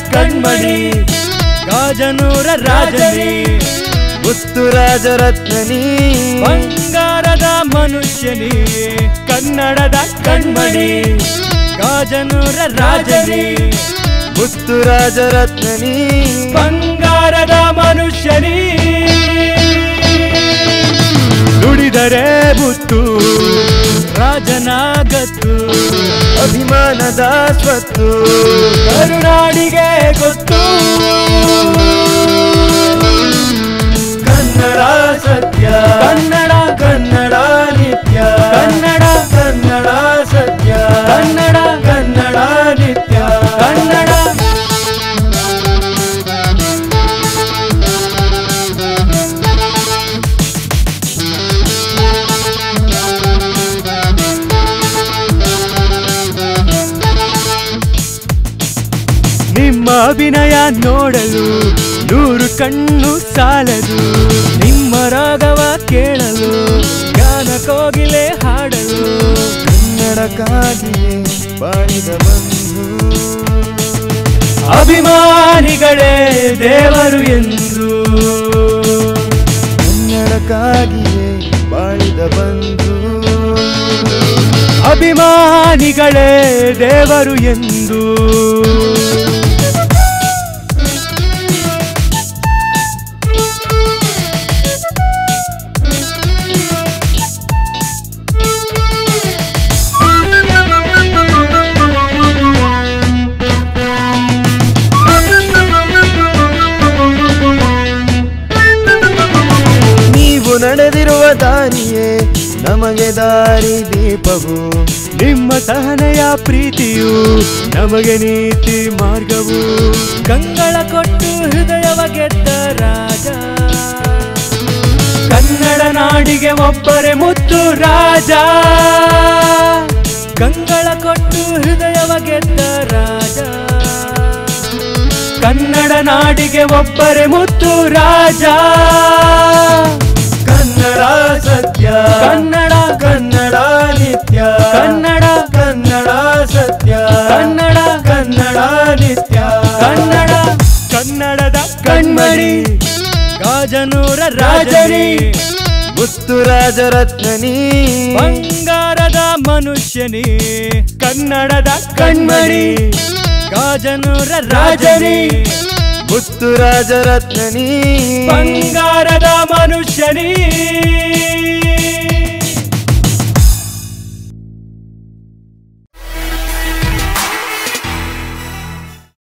ಕಣ್ಮಣಿ ಗಾಜನೂರ ರಾಜನಿ ಮುತ್ತು ರಾಜರತ್ನನಿ ಬಂಗಾರದ ಮನುಷ್ಯನಿ ಕನ್ನಡದ ಕಣ್ಮಣಿ ಗಾಜನೂರ ರಾಜನಿ ಮುತ್ತು ರಾಜರತ್ನನಿ ಬಂಗಾರದ ಮನುಷ್ಯನಿ ದುಡಿದರೆ ಮುತ್ತು ರಾಜನಾಗತ್ತು ಅಭಿಮಾನದ ಸ್ವತ್ತು ಕರುನಾಡಿಗೆ ಗೊತ್ತು ಕನ್ನಡ ಸತ್ಯ ಕನ್ನಡ ಕನ್ನಡ ನಿತ್ಯ ಕನ್ನಡ ಕನ್ನಡ ಸತ್ಯ ಕನ್ನಡ ಕನ್ನಡ ನಿತ್ಯ ಕನ್ನಡ ನಿಮ್ಮ ಅಭಿನಯ ನೋಡಲು ನೂರು ಕಣ್ಣು ಸಾಲದು ನಿಮ್ಮ ರಾಗವ ಕೇಳಲು ಗಾನ ಕೋಗಿಲೆ ಹಾಡಲು ಕನ್ನಡಕ್ಕಾಗಿಯೇ ಬಾಳಿದ ಬಂಧು ಅಭಿಮಾನಿಗಳೇ ದೇವರು ಎಂದು ಕನ್ನಡಕ್ಕಾಗಿಯೇ ಬಾಳಿದ ಬಂಧು ಅಭಿಮಾನಿಗಳೇ ದೇವರು ಎಂದು ನೀವು ನಡೆದಿರುವ ದಾರಿಯೇ ನಮಗೆ ದಾರಿ ದೀಪವು ನಿಮ್ಮ ಸಹನೆಯ ಪ್ರೀತಿಯು ನಮಗೆ ನೀತಿ ಮಾರ್ಗವು ಕಂಗಳ ಕೊಟ್ಟು ಹೃದಯವ ಗೆದ್ದ ರಾಜ ಕನ್ನಡ ನಾಡಿಗೆ ಒಬ್ಬರೇ ಮುತ್ತು ರಾಜ ಕಂಗಳ ಕೊಟ್ಟು ಹೃದಯವ ಗೆದ್ದ ರಾಜ ಕನ್ನಡ ನಾಡಿಗೆ ಒಬ್ಬರೇ ಮುತ್ತು ರಾಜ ಕನ್ನಡ ಸತ್ಯ ಕನ್ನಡ ಕನ್ನಡ ನಿತ್ಯ ಕನ್ನಡ ಕನ್ನಡ ಸತ್ಯ ಕನ್ನಡ ಕನ್ನಡ ನಿತ್ಯ ಕನ್ನಡ ಕನ್ನಡದ ಕಣ್ಮಣಿ ಗಾಜನೂರ ರಾಜನಿ ಮುತ್ತು ರಾಜರತ್ನನಿ ಬಂಗಾರದ ಮನುಷ್ಯನಿ ಕನ್ನಡದ ಕಣ್ಮಣಿ ಗಾಜನೂರ ರಾಜನಿ ಮುತ್ತು ರಾಜರತ್ನನಿ ಬಂಗಾರದ ಮನುಷ್ಯನಿ